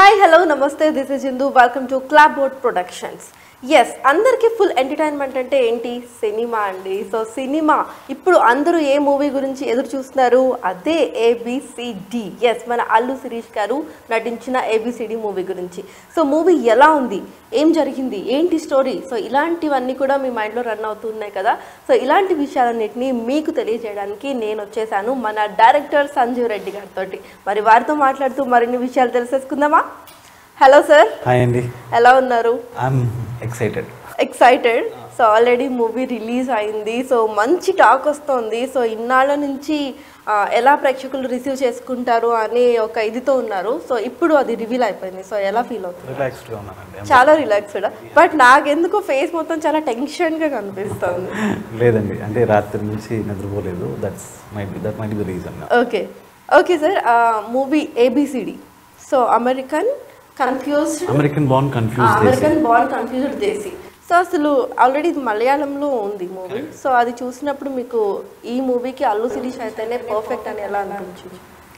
Hi hello నమస్తే this is Indu welcome to clapboard productions ఎస్ అందరికీ ఫుల్ ఎంటర్టైన్మెంట్ అంటే ఏంటి సినిమా అండి సో సినిమా ఇప్పుడు అందరూ ఏ మూవీ గురించి ఎదురు చూస్తున్నారు అదే ఏబిసిడి ఎస్ మన అల్లు శిరీష్ గారు నటించిన ఏబిసిడి మూవీ గురించి సో మూవీ ఎలా ఉంది ఏం జరిగింది ఏంటి స్టోరీ సో ఇలాంటివన్నీ కూడా మీ మైండ్లో రన్ అవుతున్నాయి కదా సో ఇలాంటి విషయాలన్నింటినీ మీకు తెలియజేయడానికి నేను వచ్చేసాను మన డైరెక్టర్ సంజీవ్ రెడ్డి గారితో మరి వారితో మాట్లాడుతూ మరిన్ని విషయాలు తెలిసేసుకుందామా హలో సార్ హాయ్ అండి ఎలా ఉన్నారు I'm excited excited so already movie release అయింది సో మంచి టాక్ వస్తుంది సో ఇన్నాళ్ళ నుంచి ఆ, ఎలా ప్రేక్షకులు రిసీవ్ చేసుకుంటారు అనే ఒక ఇదితో ఉన్నారు సో ఇప్పుడు అది రివీల్ అయిపోయింది సో ఎలా ఫీల్ అవుతుంది రిలాక్స్డ్గా ఉన్నానండి చాలా రిలాక్స్డ్ బట్ నాకెందుకో ఫేస్ మొత్తం చాలా టెన్షన్గా కనిపిస్తుంది లేదండి అంటే రాత్రి నుంచి నిద్రపోలేదు that's my that might the reason okay okay sir movie ABCD so American confused American born confuse చేసి అమెరికన్ బాల్ కన్ఫ్యూజ్డ్ చేసి సో అసలు ఆల్రెడీ మలయాళంలో ఉంది మూవీ సో అది చూసినప్పుడు మీకు ఈ మూవీకి అల్లు శిరీష్ అయితేనే పర్ఫెక్ట్ అని ఎలా అనిపించింది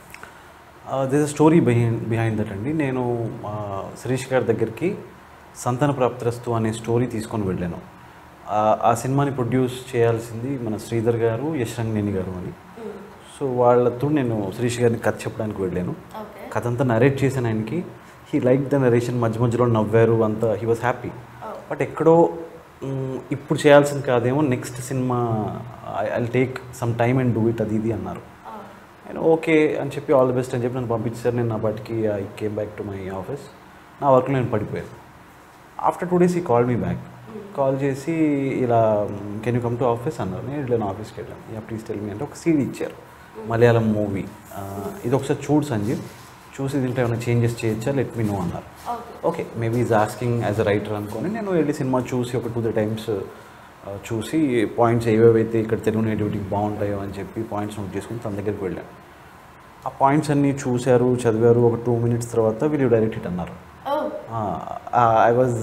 this story behind behind that అండి నేను ఆ, శిరీష్ గారి దగ్గరికి సంతాన ప్రాప్తిరస్తు అనే స్టోరీ తీసుకొని వెళ్ళాను ఆ- ఆ సినిమాని ప్రొడ్యూస్ చేయాల్సింది మన శ్రీధర్ గారు యశ్రంగనేని గారు అని సో వాళ్ళతో నేను శిరీష్ గారిని కథ చెప్పడానికి వెళ్ళాను కథ అంతా నరేట్ చేశాను ఆయనకి హీ లైక్ ద నరేషన్ మధ్య మధ్యలో నవ్వారు అంతా హీ వాజ్ హ్యాపీ బట్ ఎక్కడో మ్, ఇప్పుడు చేయాల్సింది కాదేమో next cinema I take some time and do it అది ఇది అన్నారు నేను ఓకే అని చెప్పి ఆల్ ది బెస్ట్ అని చెప్పి నన్ను పంపించారు నేను నా బయటికి I came back to my office నా వర్క్లో నేను పడిపోయాను ఆఫ్టర్ టూ డేస్ ఈ కాల్ మీ బ్యాక్ కాల్ చేసి ఇలా can you come to office అన్నారు నేను వెళ్ళాను ఆఫీస్కి వెళ్ళాను యా ప్లీజ్ టెల్ మీ అంటే ఒక సీడీ ఇచ్చారు మలయాళం మూవీ ఇది ఒకసారి చూడు సంజీవ్ చూసి దీంట్లో ఏమైనా చేంజెస్ చేయొచ్చా లెట్ మీ నో అన్నారు okay maybe is asking as a writer అనుకొని నేను వెళ్ళి సినిమా చూసి ఒక టూ త్రీ టైమ్స్ చూసి పాయింట్స్ ఏవేవైతే ఇక్కడ తెలుగు నేటివిటీకి బాగుంటాయో అని చెప్పి పాయింట్స్ నోట్ చేసుకుని తన దగ్గరికి వెళ్ళాను ఆ పాయింట్స్ అన్నీ చూశారు చదివారు ఒక టూ మినిట్స్ తర్వాత వీళ్ళు డైరెక్ట్ ఇట్ అన్నారు I was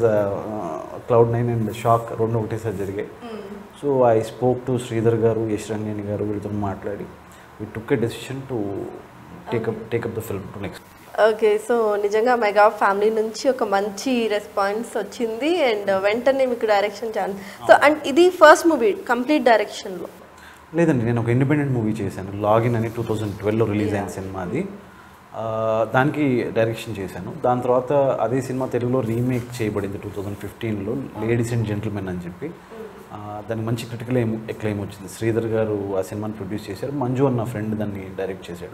cloud nine and shock రెండు ఒకటేసారి జరిగాయి so I spoke to Sridhar garu Yash Ranjani garu వీళ్ళతో మాట్లాడి we took a decision to take up take up the film to next okay so నిజంగా మెగా ఫ్యామిలీ నుంచి ఒక మంచి రెస్పాన్స్ వచ్చింది అండ్ వెంటనే మీకు డైరెక్షన్ ఛాన్స్ సో అండ్ ఇది ఫస్ట్ మూవీ కంప్లీట్ డైరెక్షన్లో లేదండి నేను ఒక ఇండిపెండెంట్ మూవీ చేశాను లాగిన్ అని టూ థౌజండ్ ట్వెల్వ్లో రిలీజ్ అయిన సినిమా అది ఆ, దానికి డైరెక్షన్ చేశాను దాని తర్వాత అదే సినిమా తెలుగులో రీమేక్ చేయబడింది టూ థౌజండ్ ఫిఫ్టీన్లో లేడీస్ అండ్ జెంటిల్మెన్ అని చెప్పి ఆ, దానికి మంచి క్రిటికల్ ఏం ఎక్లైమ్ వచ్చింది శ్రీధర్ గారు ఆ సినిమాని ప్రొడ్యూస్ చేశారు మంజు అన్న ఫ్రెండ్ దాన్ని డైరెక్ట్ చేశాడు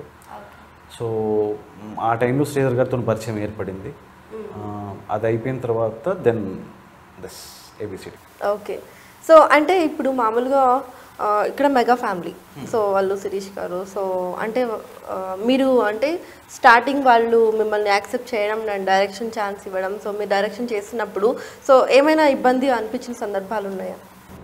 సో మ్, ఆ టైంలో శ్రీధర్ గారితో పరిచయం ఏర్పడింది ఆ, అది అయిపోయిన తర్వాత then thus ABCD okay so అంటే ఇప్పుడు మామూలుగా ఆ, ఇక్కడ మెగా ఫ్యామిలీ సో వాళ్ళు శిరీష్ గారు సో అంటే ఆ, మీరు అంటే స్టార్టింగ్ వాళ్ళు మిమ్మల్ని యాక్సెప్ట్ చేయడం అండ్ డైరెక్షన్ ఛాన్స్ ఇవ్వడం సో మీరు డైరెక్షన్ చేస్తున్నప్పుడు సో ఏమైనా ఇబ్బంది అనిపించిన సందర్భాలు ఉన్నాయా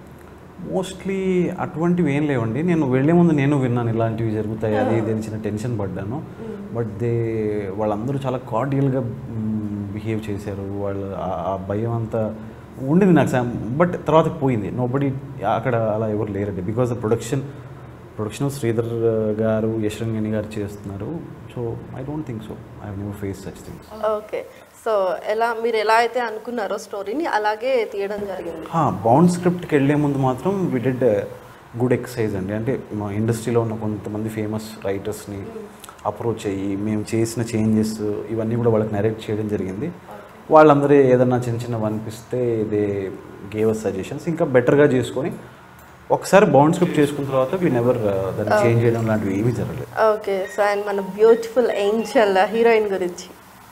మోస్ట్లీ అటువంటివి ఏం లేవండి నేను వెళ్ళే ముందు నేను విన్నాను ఇలాంటివి జరుగుతాయి అది ఇది అని చిన్న టెన్షన్ పడ్డాను బట్ దే వాళ్ళందరూ చాలా కార్డియల్గా బిహేవ్ చేశారు వాళ్ళు ఆ- ఆ భయం అంతా ఉండింది నాకు బట్ తర్వాత పోయింది నో బడి అక్కడ అలా ఎవరు లేరండి because the production production Sridhar garu Yashrangani garu చేస్తున్నారు so I don't think so I never face such things okay so ఎలా మీరు ఎలా అయితే అనుకున్నారో స్టోరీని అలాగే తీయడం జరిగింది బాండ్ స్క్రిప్ట్కి వెళ్ళే ముందు మాత్రం వి డిడ్ గుడ్ ఎక్సర్సైజ్ అండి అంటే మా ఇండస్ట్రీలో ఉన్న కొంతమంది ఫేమస్ రైటర్స్ని అప్రోచ్ అయ్యి మేము చేసిన చేంజెస్ ఇవన్నీ కూడా వాళ్ళకి నరేట్ చేయడం జరిగింది వాళ్ళందరూ ఏదన్నా చిన్న చిన్నవి అనిపిస్తే ఇదే గేవ్ సజెషన్స్ ఇంకా బెటర్గా చేసుకొని ఒకసారి బాండ్ స్క్రిప్ట్ చేసుకున్న తర్వాత వీ నెవర్ దాన్ని చేంజ్ చేయడం లాంటివి ఏమీ జరగలేదు ఓకే సో అండ్ మన బ్యూటిఫుల్ ఏంజల్ హీరోయిన్ గురించి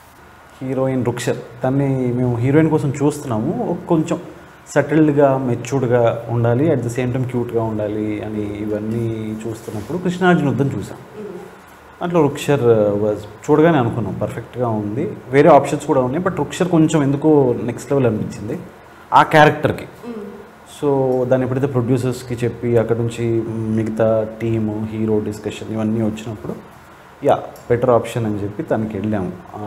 హీరోయిన్ రుక్షర్ తన్ని మేము హీరోయిన్ కోసం చూస్తున్నాము కొంచెం సెటిల్డ్గా మెచ్యూర్డ్గా ఉండాలి అట్ ద సేమ్ టైం క్యూట్గా ఉండాలి అని ఇవన్నీ చూస్తున్నప్పుడు కృష్ణార్జున యుద్ధం చూసాం దాంట్లో రుక్షర్ వాజ్ చూడగానే అనుకున్నాం పర్ఫెక్ట్గా ఉంది వేరే ఆప్షన్స్ కూడా ఉన్నాయి బట్ రుక్షర్ కొంచెం ఎందుకో నెక్స్ట్ లెవెల్ అనిపించింది ఆ క్యారెక్టర్కి సో దాన్ని ఎప్పుడైతే ప్రొడ్యూసర్స్కి చెప్పి అక్కడ నుంచి మిగతా టీము హీరో డిస్కషన్ ఇవన్నీ వచ్చినప్పుడు యా బెటర్ ఆప్షన్ అని చెప్పి తనకి వెళ్ళాము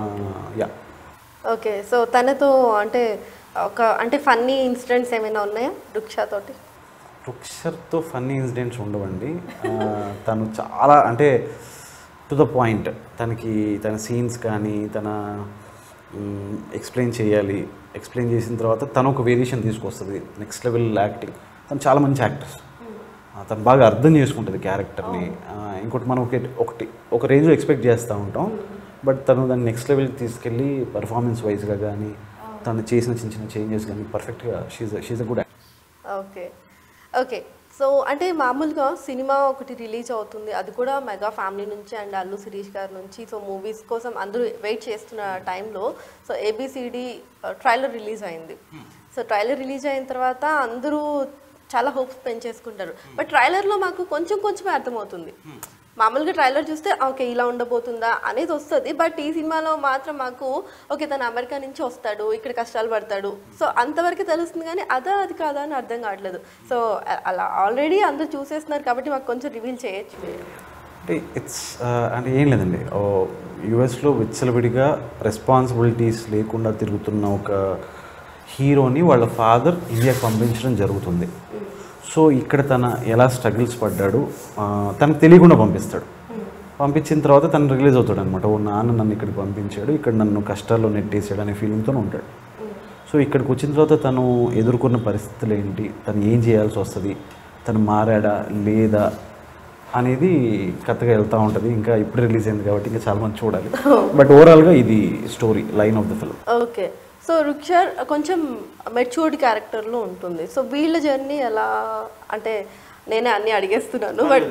యా ఓకే సో తనతో అంటే ఒక అంటే ఫన్నీ ఇన్సిడెంట్స్ ఏమైనా ఉన్నాయా రుక్షా తోటి రుక్షర్తో ఫన్నీ ఇన్సిడెంట్స్ ఉండవండి ఆ, తను చాలా అంటే టు ద పాయింట్ తనకి తన సీన్స్ కానీ తన ఎక్స్ప్లెయిన్ చేయాలి ఎక్స్ప్లెయిన్ చేసిన తర్వాత తను ఒక వేరియేషన్ తీసుకొస్తుంది నెక్స్ట్ లెవెల్ యాక్టింగ్ తను చాలా మంచి యాక్టర్స్ తను బాగా అర్థం చేసుకుంటుంది క్యారెక్టర్ని ఇంకోటి మనం ఒకటి ఒకటి ఒక రేంజ్లో ఎక్స్పెక్ట్ చేస్తూ ఉంటాం బట్ తను దాన్ని నెక్స్ట్ లెవెల్కి తీసుకెళ్ళి పర్ఫార్మెన్స్ వైజ్గా కానీ తను చేసిన చిన్న చిన్న చేంజెస్ కానీ పర్ఫెక్ట్గా she's she's a good okay okay so అంటే మామూలుగా సినిమా ఒకటి రిలీజ్ అవుతుంది అది కూడా మెగా ఫ్యామిలీ నుంచి అండ్ అల్లు శిరీష్ గారి నుంచి సో మూవీస్ కోసం అందరూ వెయిట్ చేస్తున్న టైంలో సో ఏబిసిడి ట్రైలర్ రిలీజ్ అయింది సో ట్రైలర్ రిలీజ్ అయిన తర్వాత అందరూ చాలా హోప్స్ పెంచేసుకుంటారు బట్ ట్రైలర్లో మాకు కొంచెం కొంచెమే అర్థమవుతుంది మామూలుగా ట్రైలర్ చూస్తే ఓకే ఇలా ఉండబోతుందా అనేది వస్తుంది బట్ ఈ సినిమాలో మాత్రం మాకు ఓకే తను అమెరికా నుంచి వస్తాడు ఇక్కడ కష్టాలు పడతాడు సో అంతవరకు తెలుస్తుంది కానీ అదా అది కాదా అని అర్థం కావట్లేదు సో అ- అలా ఆల్రెడీ అందరూ చూసేస్తున్నారు కాబట్టి మాకు కొంచెం రివీల్ చేయొచ్చు అంటే ఇట్స్ అంటే ఏం లేదండి యుఎస్లో విచ్చలవిడిగా రెస్పాన్సిబిలిటీస్ లేకుండా తిరుగుతున్న ఒక హీరోని వాళ్ళ ఫాదర్ ఇండియాకి పంపించడం జరుగుతుంది సో ఇక్కడ తన ఎలా స్ట్రగుల్స్ పడ్డాడు ఆ, తనకు తెలియకుండా పంపిస్తాడు పంపించిన తర్వాత తను రిలీజ్ అవుతాడు అనమాట ఓ నాన్న నన్ను ఇక్కడికి పంపించాడు ఇక్కడ నన్ను కష్టాల్లో నెట్టేసాడు అనే ఫీలింగ్తో ఉంటాడు సో ఇక్కడికి వచ్చిన తర్వాత తను ఎదుర్కొన్న పరిస్థితులు ఏంటి తను ఏం చేయాల్సి వస్తుంది తను మారాడా లేదా అనేది కథగా వెళ్తూ ఉంటుంది ఇంకా ఇప్పుడు రిలీజ్ అయింది కాబట్టి ఇంకా చాలా మంది చూడాలి బట్ ఓవరాల్గా ఇది story line of the film okay so Rukshar కొంచెం మెచ్యూర్డ్ క్యారెక్టర్లో ఉంటుంది సో వీళ్ళ జర్నీ ఎలా అంటే నేనే అన్నీ అడిగేస్తున్నాను బట్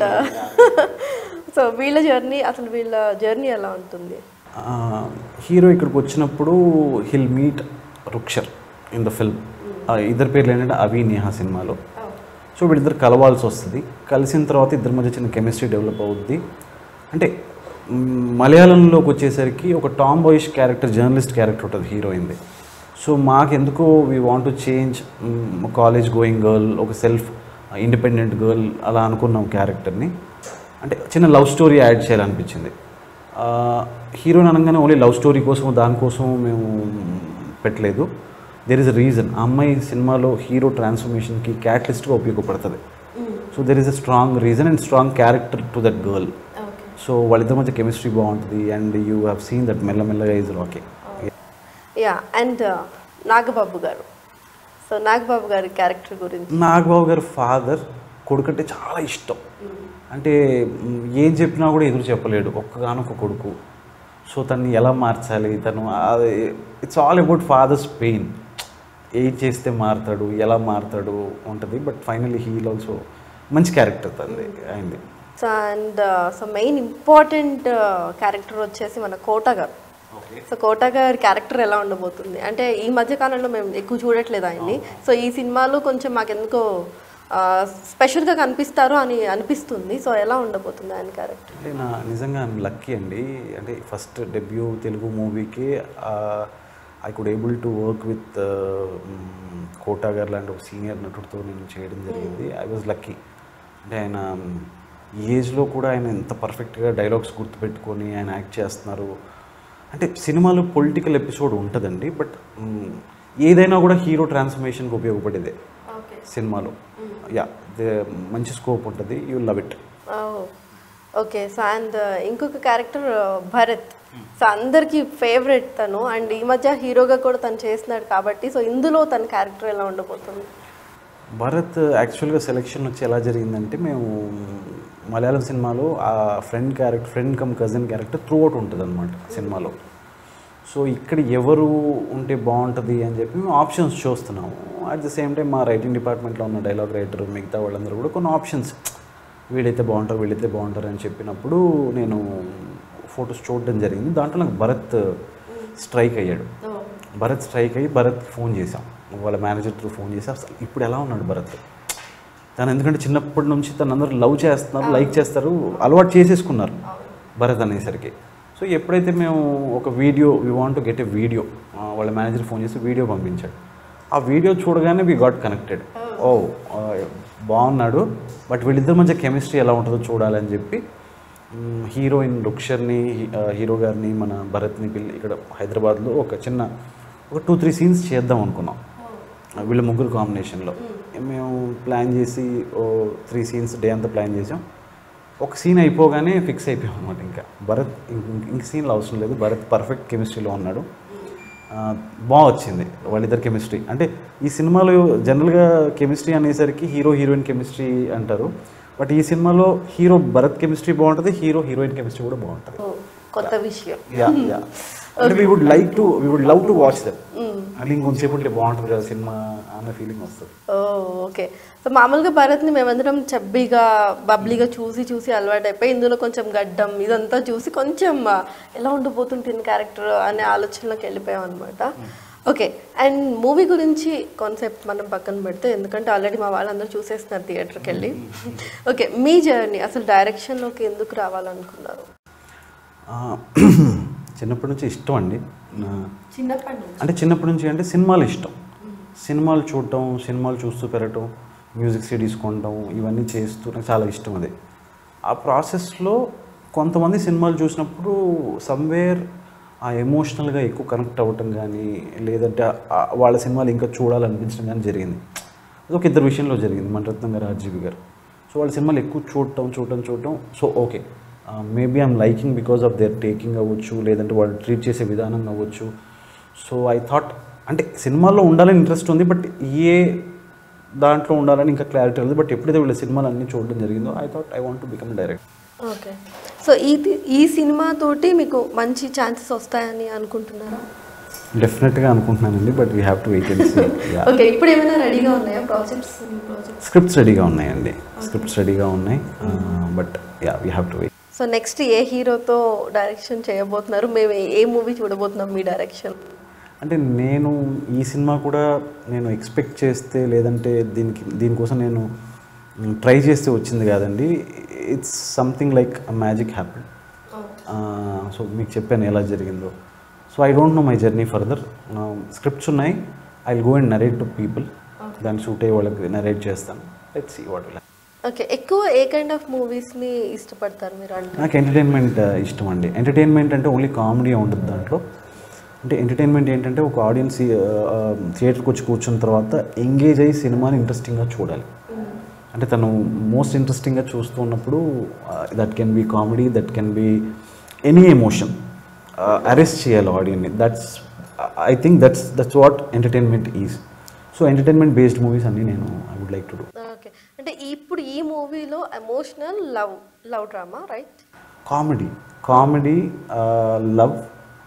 సో వీళ్ళ జర్నీ అసలు వీళ్ళ జర్నీ ఎలా ఉంటుంది హీరో ఇక్కడికి వచ్చినప్పుడు he'll meet Rukshar in the film ఇద్దరు పేర్లు ఏంటంటే అవి నేహా సినిమాలో సో వీళ్ళిద్దరు కలవాల్సి వస్తుంది కలిసిన తర్వాత ఇద్దరి మధ్య చిన్న కెమిస్ట్రీ డెవలప్ అవుద్ది అంటే మ్, మలయాళంలోకి వచ్చేసరికి ఒక tomboyish character journalist character ఉంటుంది హీరోయిన్ది సో మాకెందుకో we want to change college going girl ఒక సెల్ఫ్ ఇండిపెండెంట్ గర్ల్ అలా అనుకున్నాం క్యారెక్టర్ని అంటే చిన్న లవ్ స్టోరీ యాడ్ చేయాలనిపించింది హీరోయిన్ అనగానే ఓన్లీ లవ్ స్టోరీ కోసం దానికోసం మేము పెట్టలేదు దెర్ ఇస్ అ రీజన్ ఆ అమ్మాయి సినిమాలో హీరో ట్రాన్స్ఫర్మేషన్కి క్యాటలిస్ట్గా ఉపయోగపడుతుంది so there is a strong reason and strong character to that girl okay so వాళ్ళిద్దరి మధ్య కెమిస్ట్రీ బాగుంటుంది and you have seen that మెల్లమెల్లగా is okay yeah and Nagababu garu so Nagababu గారి క్యారెక్టర్ గురించి నాగబాబు గారి ఫాదర్ కొడుకంటే చాలా ఇష్టం అంటే మ్, ఏం చెప్పినా కూడా ఎదురు చెప్పలేడు ఒక్కగానొక్క కొడుకు సో తన్ని ఎలా మార్చాలి తను it's all about father's pain ఏం చేస్తే మారుతాడు ఎలా మారుతాడు ఉంటుంది బట్ ఫైనలీ హీల్ ఆల్సో మంచి క్యారెక్టర్ తంది అయింది so and so main important character వచ్చేసి మన కోట గారు సో కోట గారి క్యారెక్టర్ ఎలా ఉండబోతుంది అంటే ఈ మధ్య కాలంలో మేము ఎక్కువ చూడట్లేదు ఆయన్ని సో ఈ సినిమాలో కొంచెం మాకెందుకో స్పెషల్గా కనిపిస్తారు అని అనిపిస్తుంది సో ఎలా ఉండబోతుంది ఆయన క్యారెక్టర్ అంటే నా నిజంగా ఐమ్ లక్కీ అండి అంటే ఫస్ట్ డెబ్యూ తెలుగు మూవీకి I could able to work with Kota garu లాంటి ఒక సీనియర్ నటుడితో నేను చేయడం జరిగింది ఐ వాజ్ లక్కీ అంటే ఆయన ఈ ఏజ్లో కూడా ఆయన ఎంత పర్ఫెక్ట్గా డైలాగ్స్ గుర్తుపెట్టుకొని ఆయన యాక్ట్ చేస్తున్నారు అంటే సినిమాలో పొలిటికల్ ఎపిసోడ్ ఉంటుందండి బట్ ఏదైనా కూడా హీరో ట్రాన్స్ఫర్మేషన్కి ఉపయోగపడేదే ఓకే సినిమాలో యా మంచి స్కోప్ ఉంటుంది you love it okay so and ఇంకొక క్యారెక్టర్ భరత్ సో అందరికి ఫేవరెట్ తను అండ్ ఈ మధ్య హీరోగా కూడా తను చేస్తున్నాడు కాబట్టి సో ఇందులో తన క్యారెక్టర్ ఎలా ఉండబోతుంది భరత్ యాక్చువల్గా సెలెక్షన్ వచ్చి ఎలా జరిగిందంటే మేము మలయాళం సినిమాలో ఆ friend character friend come cousin character throughout ఉంటుంది అనమాట సినిమాలో సో ఇక్కడ ఎవరు ఉంటే బాగుంటుంది అని చెప్పి మేము ఆప్షన్స్ చూస్తున్నాము అట్ ద సేమ్ టైం మా రైటింగ్ డిపార్ట్మెంట్లో ఉన్న డైలాగ్ రైటర్ మిగతా వాళ్ళందరూ కూడా కొన్ని ఆప్షన్స్ వీడైతే బాగుంటారు వీళ్ళైతే బాగుంటారు అని చెప్పినప్పుడు నేను ఫొటోస్ చూడడం జరిగింది దాంట్లో నాకు భరత్ స్ట్రైక్ అయ్యాడు భరత్ స్ట్రైక్ అయ్యి భరత్ ఫోన్ చేశాం వాళ్ళ మేనేజర్ త్రూ ఫోన్ చేసి అసలు ఇప్పుడు ఎలా ఉన్నాడు భరత్ తను ఎందుకంటే చిన్నప్పటి నుంచి తను అందరూ లవ్ చేస్తున్నారు లైక్ చేస్తారు అలవాటు చేసేసుకున్నారు భరత్ అనేసరికి సో ఎప్పుడైతే మేము ఒక video we want to get a video వాళ్ళ మేనేజర్ ఫోన్ చేసి వీడియో పంపించాడు ఆ వీడియో చూడగానే వీ గాట్ కనెక్టెడ్ ఓ ఆ, బాగున్నాడు బట్ వీళ్ళిద్దరి మధ్య కెమిస్ట్రీ ఎలా ఉంటుందో చూడాలని చెప్పి మ్, హీరోయిన్ రుక్షర్ని ఆ, హీరో గారిని మన భరత్ని పిల్లి ఇక్కడ హైదరాబాద్లో ఒక చిన్న ఒక టూ త్రీ సీన్స్ చేద్దాం అనుకున్నాం వీళ్ళ ముగ్గురు కాంబినేషన్లో మేము ప్లాన్ చేసి ఓ త్రీ సీన్స్ డే అంతా ప్లాన్ చేసాం ఒక సీన్ అయిపోగానే ఫిక్స్ అయిపోయాం అనమాట ఇంకా భరత్ ఇంక- ఇంక సీన్లు అవసరం లేదు భరత్ పర్ఫెక్ట్ కెమిస్ట్రీలో ఉన్నాడు బాగా వచ్చింది వాళ్ళిద్దరు కెమిస్ట్రీ అంటే ఈ సినిమాలో జనరల్గా కెమిస్ట్రీ అనేసరికి హీరో హీరోయిన్ కెమిస్ట్రీ అంటారు బట్ ఈ సినిమాలో హీరో భరత్ కెమిస్ట్రీ బాగుంటుంది హీరో హీరోయిన్ కెమిస్ట్రీ కూడా బాగుంటుంది ఓ, కొత్త విషయం యా యా అంటే we would like to we would love to watch that అంటే ఇంకొంచెంసేపు ఉంటే బాగుంటుంది కదా సినిమా అన్న ఫీలింగ్ వస్తుంది ఓ ఓకే సో మామూలుగా భరత్ని మేమందరం చబ్బీగా బబ్లీగా చూసి చూసి అలవాటు అయిపోయి ఇందులో కొంచెం గడ్డం ఇదంతా చూసి కొంచెం ఆ, ఎలా ఉండిపోతుంటుంది క్యారెక్టర్ అనే ఆలోచనలోకి వెళ్ళిపోయాం అనమాట ఓకే అండ్ మూవీ గురించి కాన్సెప్ట్ మనం పక్కన పెడితే ఎందుకంటే ఆల్రెడీ మా వాళ్ళందరూ చూసేస్తున్నారు థియేటర్కి వెళ్ళి ఓకే మీ జర్నీ అసలు డైరెక్షన్లోకి ఎందుకు రావాలనుకున్నారు ఆ, చిన్నప్పటి నుంచి ఇష్టం అండి నా- చిన్నప్పటి నుంచి అంటే చిన్నప్పటి నుంచి అంటే సినిమాలు ఇష్టం సినిమాలు చూడటం సినిమాలు చూస్తూ పెరగటం మ్యూజిక్ సిడీస్ కొనటం ఇవన్నీ చేస్తూ నాకు చాలా ఇష్టం అది ఆ ప్రాసెస్లో కొంతమంది సినిమాలు చూసినప్పుడు సమ్వేర్ ఆ ఎమోషనల్గా ఎక్కువ కనెక్ట్ అవ్వటం కానీ లేదంటే ఆ- వాళ్ళ సినిమాలు ఇంకా చూడాలనిపించడం కానీ జరిగింది అది ఒక ఇద్దరు విషయంలో జరిగింది మణరత్నం గారు ఆర్జీవి గారు సో వాళ్ళ సినిమాలు ఎక్కువ చూడటం చూడటం చూడటం so okay maybe I'm liking because of their taking అవ్వచ్చు లేదంటే వాళ్ళు ట్రీట్ చేసే విధానం అవ్వచ్చు సో ఐ థాట్ అంటే సినిమాల్లో ఉండాలని ఇంట్రెస్ట్ ఉంది బట్ ఏ దాంట్లో ఉండాలని ఇంకా క్లారిటీ ఉంది బట్ ఎప్పుడైతే వీళ్ళ సినిమాలు అన్నీ చూడడం జరిగిందో I thought I want to become direct okay so ఈ తి- ఈ సినిమా తోటి మీకు మంచి ఛాన్సెస్ వస్తాయని అనుకుంటున్నారా డెఫినెట్గా అనుకుంటున్నానండి but we have to wait and see okay ఇప్పుడు ఏమైనా రెడీగా ఉన్నాయా ప్రాజెక్ట్స్ ప్రాజెక్ట్స్ స్క్రిప్ట్స్ రెడీగా ఉన్నాయండి స్క్రిప్ట్స్ రెడీగా ఉన్నాయి but yeah we have to wait so next ఏ హీరోతో డైరెక్షన్ చేయబోతున్నారు మేము ఏ- ఏ మూవీ చూడబోతున్నాం మీ డైరెక్షన్ అంటే నేను ఈ సినిమా కూడా నేను ఎక్స్పెక్ట్ చేస్తే లేదంటే దీనికి దీనికోసం నేను ట్రై చేస్తే వచ్చింది కాదండి it's something like magic happy so మీకు చెప్పాను ఎలా జరిగిందో so I don't know my journey further scripts ఉన్నాయి I will go and narrate to people దాన్ని షూట్ అయ్యే వాళ్ళకి నరేట్ చేస్తాను let see what will okay ఎక్కువ ఏ కైండ్ ఆఫ్ మూవీస్ని ఇష్టపడతారు మీరు అంటే నాకు ఎంటర్టైన్మెంట్ ఇష్టం అండి ఎంటర్టైన్మెంట్ అంటే ఓన్లీ కామెడీ ఉంటుంది దాంట్లో అంటే ఎంటర్టైన్మెంట్ ఏంటంటే ఒక ఆడియన్స్ థియేటర్కి వచ్చి కూర్చున్న తర్వాత ఎంగేజ్ అయ్యి సినిమాని ఇంట్రెస్టింగ్గా చూడాలి అంటే తను మోస్ట్ ఇంట్రెస్టింగ్గా చూస్తూ ఉన్నప్పుడు that can be comedy that can be any emotion arrest చేయాలి ఆడియన్ని that's I think that's that's what entertainment is so entertainment based movies అన్నీ నేను I would like to do okay అంటే ఇప్పుడు ఈ మూవీలో emotional love love drama right comedy comedy love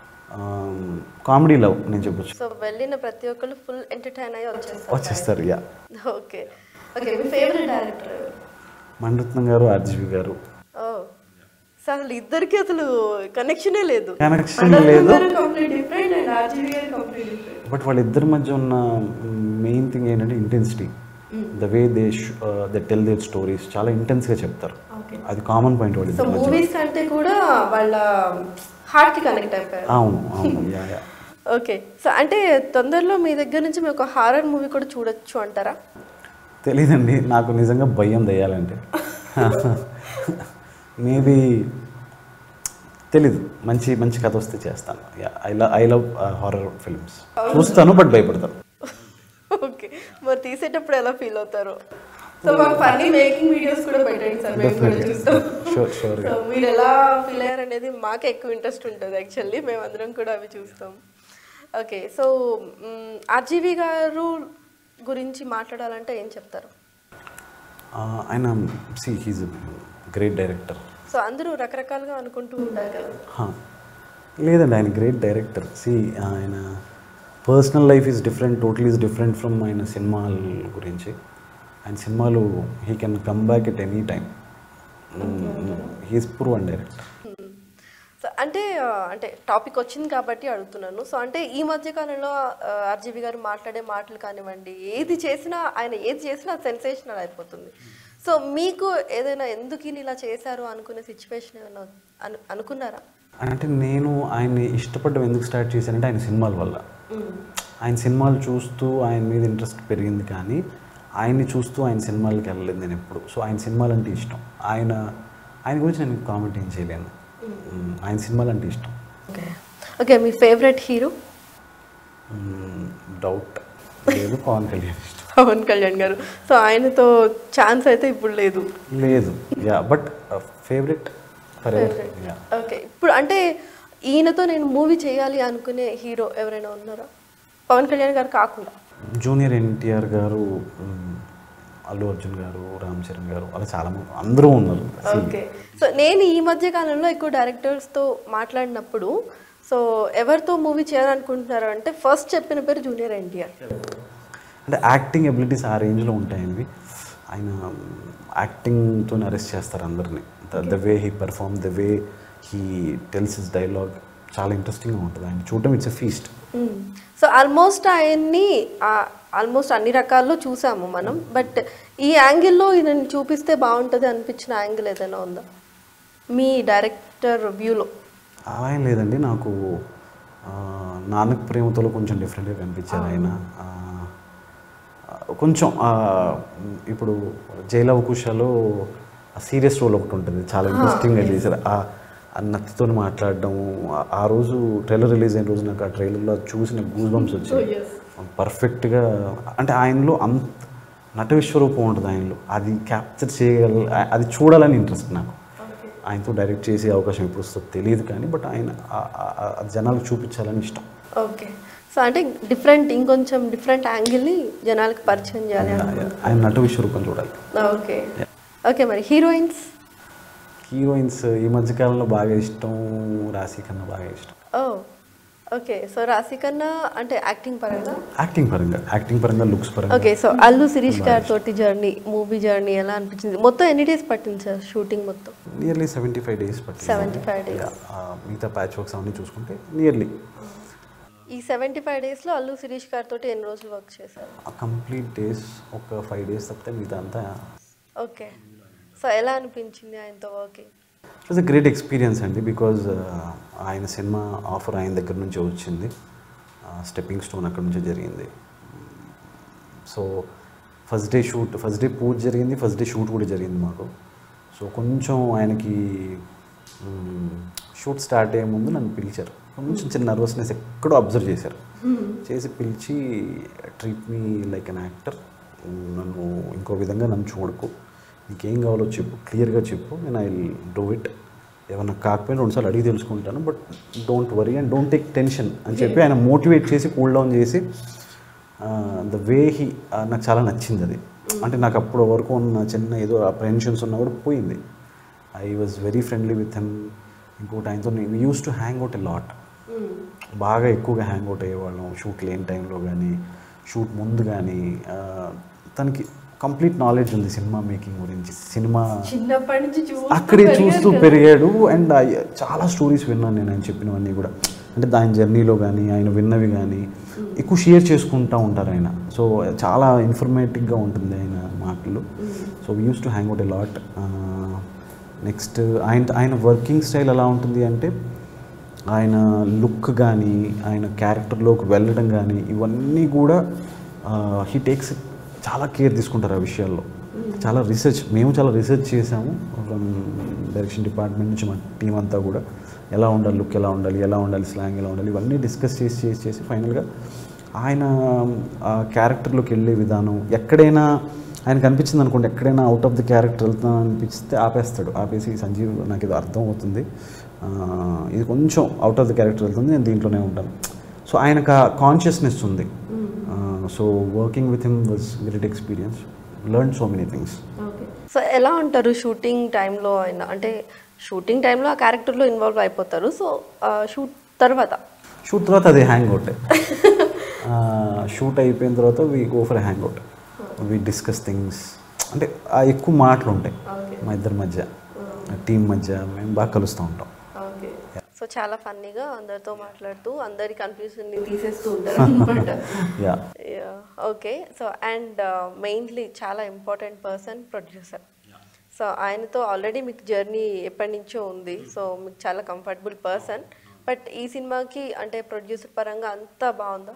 comedy love నేను చెప్పొచ్చు సో వెళ్ళిన ప్రతి ఒక్కరు ఫుల్ ఎంటర్టైన్ అయ్యి వచ్చేస్తారు వచ్చేస్తారు యా ఓకే ఓకే మీ ఫేవరెట్ డైరెక్టర్ ఎవరు మణిరత్నం గారు ఆర్జీవి గారు ఓ సో అసలు ఇద్దరికి అసలు కనెక్షనే లేదు కనెక్షన్ లేదు complete different and RGV garu complete different but వాళ్ళిద్దరి మధ్య ఉన్న మెయిన్ థింగ్ ఏంటంటే intensity the way they they tell their stories చాలా ఇంటెన్స్గా చెప్తారు ఓకే అది కామన్ పాయింట్ సో వాళ్ళిద్దరి మధ్య మూవీస్ కంటే కూడా వాళ్ళ హార్ట్ కి కనెక్ట్ అయిపోయారు అవును అవును యా యా ఓకే సో అంటే తొందరలో మీ దగ్గర నుంచి మేము ఒక హారర్ మూవీ కూడా చూడొచ్చు అంటారా తెలీదండి నాకు నిజంగా భయం దయ్యాలంటే మేబీ తెలీదు మంచి మంచి కథ వస్తే చేస్తాను I love I love horror films చూస్తాను బట్ భయపడతాను ఓకే మరి తీసేటప్పుడు ఎలా ఫీల్ అవుతారు సో మాకు ఫన్నీ మేకింగ్ వీడియోస్ కూడా పెట్టండి సార్ మేము కూడా చూస్తాం షూర్ షూర్గా సో మీరు ఎలా ఫీల్ అయ్యారు అనేది మాకు ఎక్కువ ఇంట్రెస్ట్ ఉంటుంది యాక్చువల్లీ మేమందరం కూడా అవి చూస్తాం ఓకే సో ఆర్జీవి గారు గురించి మాట్లాడాలంటే ఏం చెప్తారు ఆయన see he's great director so అందరూ రకరకాలుగా అనుకుంటూ ఉంటారు కదా లేదండి ఆయన గ్రేట్ డైరెక్టర్ సి ఆయన personal life is different total is different from ఆయన సినిమాల గురించి ఆయన సినిమాలు he can come back at any time he's prove and director so అంటే ఆ, అంటే టాపిక్ వచ్చింది కాబట్టి అడుగుతున్నాను సో అంటే ఈ మధ్య కాలంలో ఆర్జీవి గారు మాట్లాడే మాటలు కానివ్వండి ఏది చేసినా ఆయన ఏది చేసినా సెన్సేషనల్ అయిపోతుంది సో మీకు ఏదైనా ఎందుకు ఈయన ఇలా చేశారు అనుకునే సిచ్యువేషన్ ఏమైనా అను అనుకున్నారా అంటే నేను ఆయన్ని ఇష్టపడడం ఎందుకు స్టార్ట్ చేశానంటే ఆయన సినిమాల వల్ల ఆయన సినిమాలు చూస్తూ ఆయన మీద ఇంట్రెస్ట్ పెరిగింది కానీ ఆయన్ని చూస్తూ ఆయన సినిమాలకి వెళ్ళలేదు నేను ఎప్పుడు సో ఆయన సినిమాలు అంటే ఇష్టం ఆయన ఆయన గురించి నేను కామెంట్ ఏం చేయలేను మ్మ్. ఆయన సినిమాలు అంటే ఇష్టం ఓకే ఓకే మీ ఫేవరెట్ హీరో డౌట్ లేదు పవన్ కళ్యాణ్ ఇష్టం పవన్ కళ్యాణ్ గారు సో ఆయనతో ఛాన్స్ అయితే ఇప్పుడు లేదు లేదు yeah but favourite forever yeah okay ఇప్పుడు అంటే ఈయనతో నేను మూవీ చేయాలి అనుకునే హీరో ఎవరైనా ఉన్నారా పవన్ కళ్యాణ్ గారు కాకుండా జూనియర్ ఎన్టీఆర్ గారు మ్, అల్లు అర్జున్ గారు రామ్ చరణ్ గారు అలా చాలా మంది అందరూ ఉన్నారు ఓకే సో నేను ఈ మధ్య కాలంలో ఎక్కువ డైరెక్టర్స్తో మాట్లాడినప్పుడు సో ఎవరితో మూవీ చేయాలనుకుంటున్నారు అంటే ఫస్ట్ చెప్పిన పేరు జూనియర్ ఎన్టీఆర్ అంటే యాక్టింగ్ ఎబిలిటీస్ ఆ రేంజ్లో ఉంటాయండి ఆయన యాక్టింగ్తో అరెస్ట్ చేస్తారు అందరినీ the way he perform the way he tells his dialogue చాలా ఇంట్రెస్టింగ్గా ఉంటుంది ఆయన చూడటం it's a feast so almost ఆయన్ని ఆల్మోస్ట్ అన్ని రకాల్లో చూసాము మనం బట్ ఈ యాంగిల్లో ఈయనని చూపిస్తే బాగుంటుంది అనిపించిన యాంగిల్ ఏదైనా ఉందా మీ డైరెక్టర్ వ్యూలో అలా ఏం లేదండి నాకు ఆ, నాన్నకు ప్రేమతోలో కొంచెం డిఫరెంట్గా కనిపించారు ఆయన ఆ, కొంచెం ఆ, ఇప్పుడు జైలవ కుషలో సీరియస్ రోల్ ఒకటి ఉంటుంది చాలా ఇంట్రెస్టింగ్గా చేశారు ఆ ఆ నత్తితో మాట్లాడడం ఆ- ఆ రోజు ట్రైలర్ రిలీజ్ అయిన రోజు నాకు ఆ ట్రైలర్లో చూసిన గూస్ బంప్స్ వచ్చాయి పర్ఫెక్ట్గా అంటే ఆయనలో అంత నట విశ్వరూపం ఉంటుంది ఆయనలో అది క్యాప్చర్ చేయగల అది చూడాలని ఇంట్రెస్ట్ నాకు ఆయనతో డైరెక్ట్ చేసే అవకాశం ఎప్పుడు వస్తుందో తెలియదు కానీ బట్ ఆయన ఆ- ఆ- ఆ- ఆ జనాలకు చూపించాలని ఇష్టం ఓకే సో అంటే డిఫరెంట్ ఇంకొంచెం డిఫరెంట్ యాంగిల్ని జనాలకు పరిచయం చేయాలి అనుకుంటున్నాను ఆయన నట విశ్వరూపం చూడాలి ఓకే ఓకే మరి హీరోయిన్స్ హీరోయిన్స్ ఈ మధ్యకాలంలో బాగా ఇష్టం రాశి కన్నా బాగా ఇష్టం ఓ ఓకే సో రాశి కన్నా అంటే యాక్టింగ్ పరంగా యాక్టింగ్ పరంగా యాక్టింగ్ పరంగా లుక్స్ పరంగా ఓకే సో అల్లు శిరీష్ గారి తోటి జర్నీ మూవీ జర్నీ ఎలా అనిపించింది మొత్తం ఎన్ని డేస్ పట్టింది సార్ షూటింగ్ మొత్తం నియర్లీ సెవెంటీ ఫైవ్ డేస్ పట్టింది 75 days. Yeah, ఆ, మిగతా ప్యాచ్ వర్క్స్ అవన్నీ చూసుకుంటే నియర్లీ ఈ సెవెంటీ ఫైవ్ డేస్లో అల్లు శిరీష్ గారితో ఎన్ని రోజులు వర్క్ చేశారు ఆ కంప్లీట్ డేస్ ఒక ఫైవ్ డేస్ తప్పితే మిగతా అంతా ఓకే సో ఎలా అనిపించింది ఆయనతో working it was a great experience అండి బికాజ్ ఆయన సినిమా ఆఫర్ ఆయన దగ్గర నుంచే వచ్చింది స్టెప్పింగ్ స్టోన్ అక్కడ నుంచే జరిగింది so first day shoot first day పూజ జరిగింది ఫస్ట్ డే షూట్ కూడా జరిగింది మాకు సో కొంచెం ఆయనకి షూట్ స్టార్ట్ అయ్యే ముందు నన్ను పిలిచారు కొంచెం చిన్న నర్వస్నెస్ ఎక్కడో అబ్జర్వ్ చేశారు చేసి పిలిచి treat me like an actor నన్ను ఇంకో విధంగా నన్ను చూడకు నీకేం కావాలో చెప్పు క్లియర్గా చెప్పు నేను ఐ డూ ఇట్ ఏమన్నా కాకపోయినా రెండుసార్లు అడిగి తెలుసుకుంటాను but don't worry and don't take tension అని చెప్పి ఆయన మోటివేట్ చేసి కూల్ డౌన్ చేసి ద వే హీ నాకు చాలా నచ్చింది అది అంటే నాకు అప్పుడు వరకు ఉన్న చిన్న ఏదో అప్రెన్షన్స్ ఉన్నా కూడా పోయింది I was very friendly with him ఇంకోటి ఆయనతో use to hang out a lot బాగా ఎక్కువగా హ్యాంగ్ అవుట్ అయ్యేవాళ్ళం షూట్ లేని టైంలో కానీ షూట్ ముందు కానీ తనకి కంప్లీట్ నాలెడ్జ్ ఉంది సినిమా మేకింగ్ గురించి సినిమా చిన్నప్పటి నుంచి అక్కడే చూస్తూ పెరిగాడు అండ్ చాలా స్టోరీస్ విన్నాను నేను ఆయన చెప్పినవన్నీ కూడా అంటే ఆయన జర్నీలో కానీ ఆయన విన్నవి కానీ ఎక్కువ షేర్ చేసుకుంటూ ఉంటారు ఆయన సో చాలా ఇన్ఫర్మేటివ్గా ఉంటుంది ఆయన మాటలు so we use to hang out a lot next ఆయన ఆయన వర్కింగ్ స్టైల్ ఎలా ఉంటుంది అంటే ఆయన లుక్ కానీ ఆయన క్యారెక్టర్లోకి వెళ్ళడం కానీ ఇవన్నీ కూడా హీ టేక్స్ చాలా కేర్ తీసుకుంటారు ఆ విషయాల్లో చాలా రీసెర్చ్ మేము చాలా రీసెర్చ్ చేసాము ఫ్రమ్ డైరెక్షన్ డిపార్ట్మెంట్ నుంచి మా టీం అంతా కూడా ఎలా ఉండాలి లుక్ ఎలా ఉండాలి ఎలా ఉండాలి స్లాంగ్ ఎలా ఉండాలి ఇవన్నీ డిస్కస్ చేసి చేసి చేసి ఫైనల్గా ఆయన ఆ క్యారెక్టర్లోకి వెళ్ళే విధానం ఎక్కడైనా ఆయన కనిపించింది అనుకోండి ఎక్కడైనా అవుట్ ఆఫ్ ది క్యారెక్టర్ వెళ్తా అనిపిస్తే ఆపేస్తాడు ఆపేసి సంజీవ్ నాకు ఇది అర్థం అవుతుంది ఆ, ఇది కొంచెం అవుట్ ఆఫ్ ది క్యారెక్టర్ వెళ్తుంది నేను దీంట్లోనే ఉంటాను సో ఆయనకు ఆ కాన్షియస్నెస్ ఉంది so working with him was great experience learn so many things so ఎలా ఉంటారు షూటింగ్ టైంలో ఆయన అంటే షూటింగ్ టైంలో ఆ క్యారెక్టర్లో ఇన్వాల్వ్ అయిపోతారు సో షూట్ తర్వాత షూట్ తర్వాత అది హ్యాంగ్ అవుట్ షూట్ అయిపోయిన తర్వాత we go for hang out we discuss things అంటే ఆ ఎక్కువ మాటలు ఉంటాయి మా ఇద్దరి మధ్య టీం మధ్య మేము బాగా కలుస్తూ ఉంటాం ఓకే సో చాలా ఫన్నీగా అందరితో మాట్లాడుతూ అందరి కన్ఫ్యూజన్ తీసేస్తూ ఉంటారు అనమాట yeah okay so and mainly చాలా ఇంపార్టెంట్ పర్సన్ ప్రొడ్యూసర్ సో ఆయనతో ఆల్రెడీ మీకు జర్నీ ఎప్పటి నుంచో ఉంది సో మీకు చాలా కంఫర్టబుల్ పర్సన్ బట్ ఈ సినిమాకి అంటే ప్రొడ్యూసర్ పరంగా అంతా బాగుందా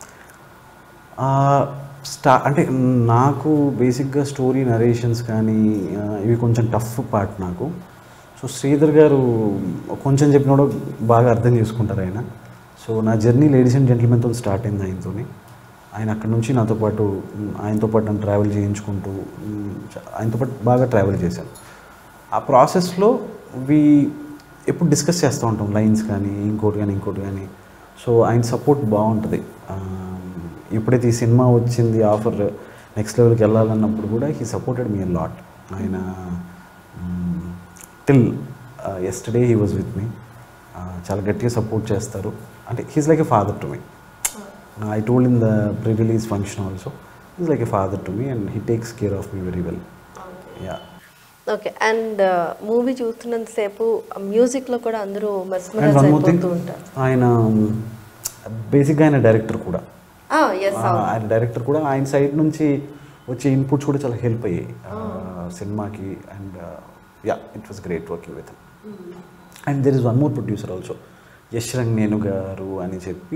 స్టా అంటే నాకు బేసిక్గా స్టోరీ నరేషన్స్ కానీ ఆ, ఇవి కొంచెం టఫ్ పార్ట్ నాకు సో శ్రీధర్ గారు కొంచెం చెప్పిన కూడా బాగా అర్థం చేసుకుంటారు ఆయన సో నా జర్నీ లేడీస్ అండ్ జెంటిల్మెన్తో స్టార్ట్ అయింది ఆయనతోని ఆయన అక్కడ నుంచి నాతో పాటు మ్, ఆయనతో పాటు నన్ను ట్రావెల్ చేయించుకుంటూ మ్, చ- ఆయనతో పాటు బాగా ట్రావెల్ చేశాను ఆ ప్రాసెస్లో వి ఎప్పుడు డిస్కస్ చేస్తూ ఉంటాం లైన్స్ కానీ ఇంకోటి కానీ ఇంకోటి కానీ సో ఆయన సపోర్ట్ బాగుంటుంది ఆ, ఎప్పుడైతే ఈ సినిమా వచ్చింది ఆఫర్ నెక్స్ట్ లెవెల్కి వెళ్ళాలన్నప్పుడు కూడా హీ సపోర్టెడ్ మీ లాట్ ఆయన till yesterday he was with me చాలా గట్టిగా సపోర్ట్ చేస్తారు అంటే he's like a father to me I told in the pre release function also is like a father to me and he takes care of me very well yeah okay and movie చూస్తున్నంతసేపు మ్యూజిక్లో కూడా అందరూ and mesmerize one more thing అయిపోతూ ఉంటారు ఆయన బేసిక్గా ఆయన director కూడా ఎస్ ఆ, ఆయన డైరెక్టర్ కూడా ఆయన సైడ్ నుంచి వచ్చే ఇన్పుట్స్ కూడా చాలా హెల్ప్ అయ్యాయి ఆ, సినిమాకి and yeah it was great working with and there is one more producer also Yash Ranganeni garu అని చెప్పి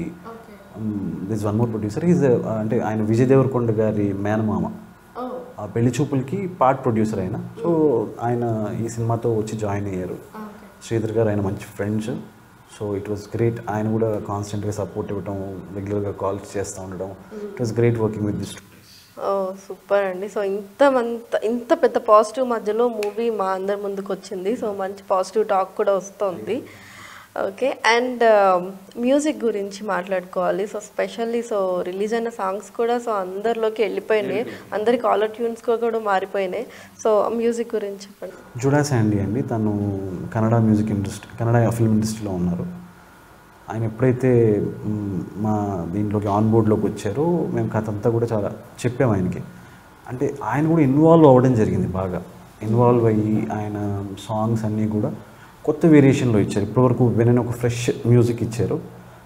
this one more producer is అంటే ఆయన విజయ్ దేవరకొండ గారి మేనమామ ఆ పెళ్లి చూపులకి పార్ట్ ప్రొడ్యూసర్ ఆయన సో ఆయన ఈ సినిమాతో వచ్చి జాయిన్ అయ్యారు శ్రీధర్ గారు ఆయన మంచి friends so it was great ఆయన కూడా కాన్స్టెంట్గా సపోర్ట్ ఇవ్వడం రెగ్యులర్గా కాల్స్ చేస్తూ ఉండడం it was great working with this ఓ సూపర్ అండి సో ఇంత మంత ఇంత పెద్ద పాజిటివ్ మధ్యలో మూవీ మా అందరి ముందుకు వచ్చింది సో మంచి పాజిటివ్ టాక్ కూడా వస్తుంది ఓకే అండ్ మ్యూజిక్ గురించి మాట్లాడుకోవాలి సో స్పెషల్లీ సో రిలీజ్ అయిన సాంగ్స్ కూడా సో అందరిలోకి వెళ్ళిపోయినాయి అందరి కాలర్ ట్యూన్స్ కూడా మారిపోయినాయి సో మ్యూజిక్ గురించి చెప్పండి జుడా శాండీ అండి తను Kannada music industry Kannada film ఇండస్ట్రీలో ఉన్నారు ఆయన ఎప్పుడైతే మ్, మా దీంట్లోకి ఆన్ బోర్డ్లోకి వచ్చారో మేము కథ అంతా కూడా చాలా చెప్పాము ఆయనకి అంటే ఆయన కూడా ఇన్వాల్వ్ అవ్వడం జరిగింది బాగా ఇన్వాల్వ్ అయ్యి ఆయన సాంగ్స్ అన్నీ కూడా కొత్త వేరియేషన్లో ఇచ్చారు ఇప్పటివరకు వినని ఒక ఫ్రెష్ మ్యూజిక్ ఇచ్చారు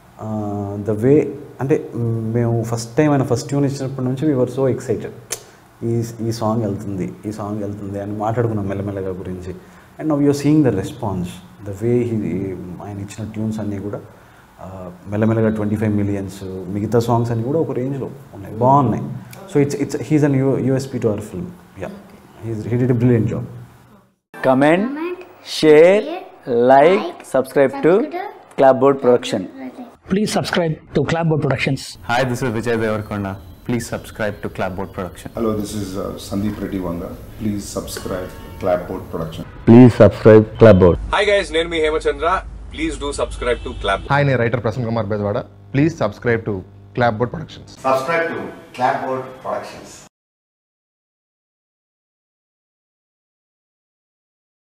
ద వే అంటే మ్, మేము ఫస్ట్ టైం ఆయన ఫస్ట్ ట్యూన్ ఇచ్చినప్పటి నుంచి వీఆర్ సో ఎక్సైటెడ్ ఈ ఈ సాంగ్ వెళ్తుంది ఈ సాంగ్ వెళ్తుంది అని మాట్లాడుకున్నాం మెల్లమెల్లగా గురించి and now you're seeing the response the way he ఆయన ఇచ్చిన ట్యూన్స్ అన్నీ కూడా ఆ, మెల్లమెల్లగా ట్వంటీ ఫైవ్ మిలియన్స్ మిగతా సాంగ్స్ అన్నీ కూడా ఒక రేంజ్లో ఉన్నాయి బాగున్నాయి so it's it's he's an you USP to our film yeah he's he did brilliant job comment, share, like, subscribe to Clapboard Production. Please subscribe to Clapboard Productions. Hi, this is Vijay Devarkonda. Please subscribe to Clapboard Production. Hello, this is uh, Sandeep Reddy Vanga. Please subscribe Clapboard Production. Please subscribe Clapboard. Hi guys నేను మీ Hemachandra please do subscribe to Clap hi నేను writer Prasanna Kumar Bezawada please subscribe to Clapboard Productions subscribe to Clapboard Productions.